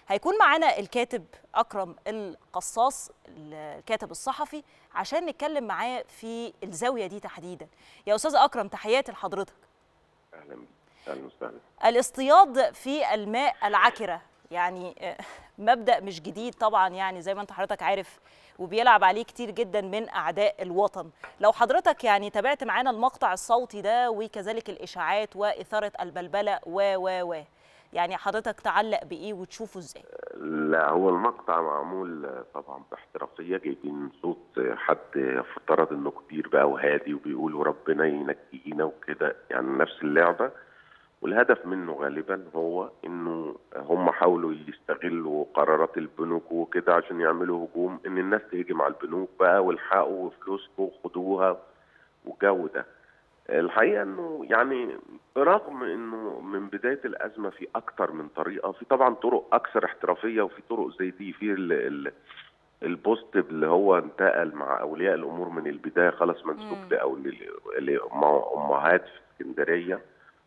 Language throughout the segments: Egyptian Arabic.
هيكون معانا الكاتب اكرم القصاص الكاتب الصحفي عشان نتكلم معاه في الزاويه دي تحديدا يا استاذ اكرم تحياتي لحضرتك اهلا بيك اهلا وسهلا الاصطياد في الماء العكره يعني مبدا مش جديد طبعا يعني زي ما انت حضرتك عارف وبيلعب عليه كتير جدا من اعداء الوطن لو حضرتك يعني تابعت معانا المقطع الصوتي ده وكذلك الاشاعات واثاره البلبله و و و يعني حضرتك تعلق بايه وتشوفه ازاي لا هو المقطع معمول طبعا باحترافيه جايبين صوت حد افترض انه كبير بقى وهادي وبيقولوا ربنا ينجينا وكده يعني نفس اللعبه والهدف منه غالبا هو انه هم حاولوا يستغلوا قرارات البنوك وكده عشان يعملوا هجوم ان الناس تهجم على البنوك بقى والحقوا فلوسكم وخدوها والجو ده الحقيقه انه يعني برغم انه من بدايه الازمه في اكتر من طريقه في طبعا طرق اكثر احترافيه وفي طرق زي دي في ال ال البوست اللي هو انتقل مع اولياء الامور من البدايه خلاص منسوب لامهات في اسكندريه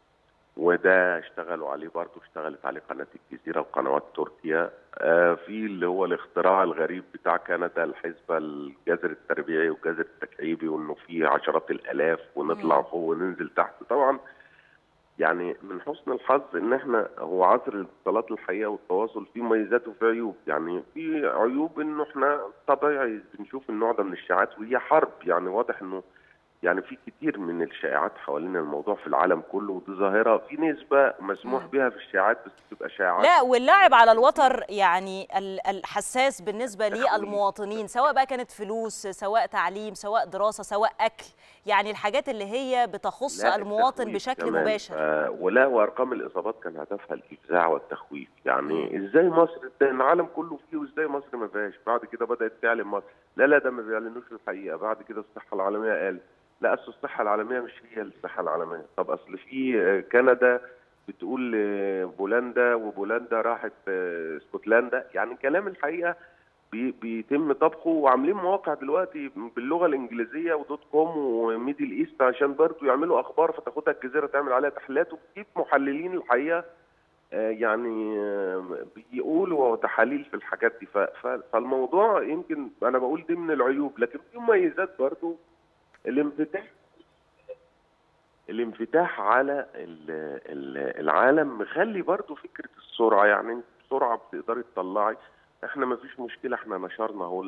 وده اشتغلوا عليه برضه اشتغلت عليه قناه الجزيره وقنوات تركيا آه في اللي هو الاختراع الغريب بتاع كندا الحزبه الجذر التربيعي والجذر التكعيبي وانه في عشرات الالاف ونطلع فوق وننزل تحت طبعا يعني من حسن الحظ ان احنا هو عصر الاتصالات الحقيقه والتواصل فيه مميزات وفيه عيوب يعني في عيوب انه احنا طبيعي بنشوف النوع ده من الشائعات وهي حرب يعني واضح انه يعني في كتير من الشائعات حوالين الموضوع في العالم كله ودي ظاهره في نسبه مسموح بها في الشائعات بس بتبقى شائعات لا واللعب على الوتر يعني الحساس بالنسبه للمواطنين سواء بقى كانت فلوس سواء تعليم سواء دراسه سواء اكل يعني الحاجات اللي هي بتخص المواطن بشكل كمان. مباشر آه ولا وارقام الاصابات كان هدفها الافزاع والتخويف يعني ازاي مصر العالم كله فيه وازاي مصر ما فيهاش بعد كده بدات تعلن مصر لا لا ده ما بيعلنوش الحقيقه بعد كده الصحه العالميه قالت لا اصل الصحه العالميه مش هي الصحه العالميه طب اصل في كندا بتقول بولندا وبولندا راحت اسكتلندا يعني كلام الحقيقه بي بيتم طبخه وعاملين مواقع دلوقتي باللغه الانجليزيه ودوت كوم وميدل ايست عشان برضه يعملوا اخبار فتاخدها الجزيره تعمل عليها تحليلات وبتجيب محللين الحقيقه يعني بيقولوا تحاليل في الحاجات دي فالموضوع يمكن انا بقول دي من العيوب لكن في مميزات برضه الانفتاح الانفتاح على العالم مخلي برضو فكره السرعه يعني بسرعه بتقدري تطلعي احنا ما فيش مشكله احنا نشرنا اهو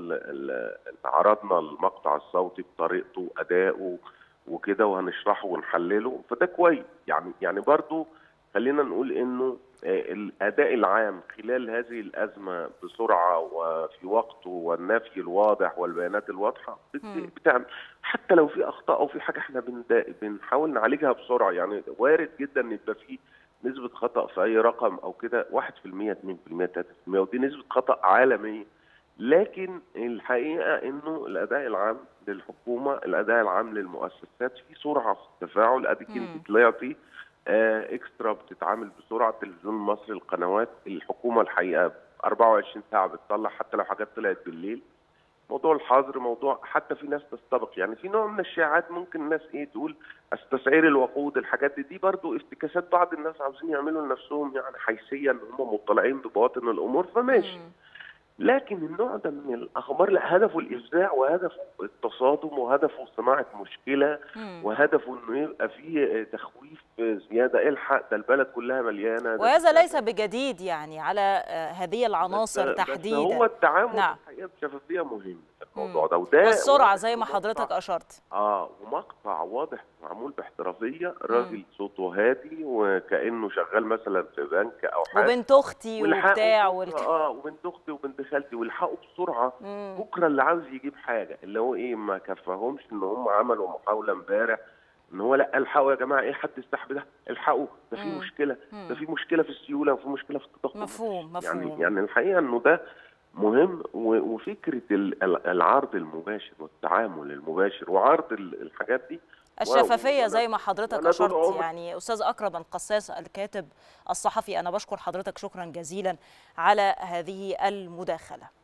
عرضنا المقطع الصوتي بطريقته ادائه وكده وهنشرحه ونحلله فده كويس يعني يعني برضو خلينا نقول انه الاداء العام خلال هذه الازمه بسرعه وفي وقته والنفي الواضح والبيانات الواضحه بتعمل حتى لو في اخطاء او في حاجه احنا بنحاول نعالجها بسرعه يعني وارد جدا ان يبقى في نسبه خطا في اي رقم او كده 1% 2% 3% ودي نسبه خطا عالميه لكن الحقيقه انه الاداء العام للحكومه الاداء العام للمؤسسات في سرعه في التفاعل اديك انت طلعتي آه اكسترا بتتعامل بسرعه التلفزيون المصري القنوات الحكومه الحقيقه 24 ساعه بتطلع حتى لو حاجات طلعت بالليل موضوع الحظر موضوع حتى في ناس تستبق يعني في نوع من الشائعات ممكن الناس ايه تقول تسعير الوقود الحاجات دي دي برضه افتكاسات بعض الناس عاوزين يعملوا لنفسهم يعني حيثيه ان هم مطلعين ببواطن الامور فماشي لكن النوع ده من الاخبار لا هدفه الافزاع وهدفه التصادم وهدفه صناعه مشكله مم. وهدفه انه يبقى فيه تخويف زياده الحق ده البلد كلها مليانه وهذا ليس بجديد يعني على هذه العناصر بس تحديدا بس هو التعامل نعم. الحقيقه بشفافيه مهم في الموضوع ده وده والسرعه زي ما حضرتك اشرت اه ومقطع واضح معمول باحترافيه راجل صوته هادي وكانه شغال مثلا في بنك او حاجه وبنت اختي وبتاع والك... اه وبنت اختي وبنت خالتي والحقوا بسرعه مم. بكره اللي عاوز يجيب حاجه اللي هو ايه ما كفاهمش ان هم عملوا محاوله امبارح ان هو لا الحقوا يا جماعه ايه حد السحب ده الحقوا ده في مشكله ده في مشكله في السيوله وفي مشكله في التضخم مفهوم مفهوم يعني يعني الحقيقه انه ده مهم وفكره العرض المباشر والتعامل المباشر وعرض الحاجات دي الشفافيه زي ما حضرتك اشرت يعني استاذ اكرم القصاص الكاتب الصحفي انا بشكر حضرتك شكرا جزيلا على هذه المداخله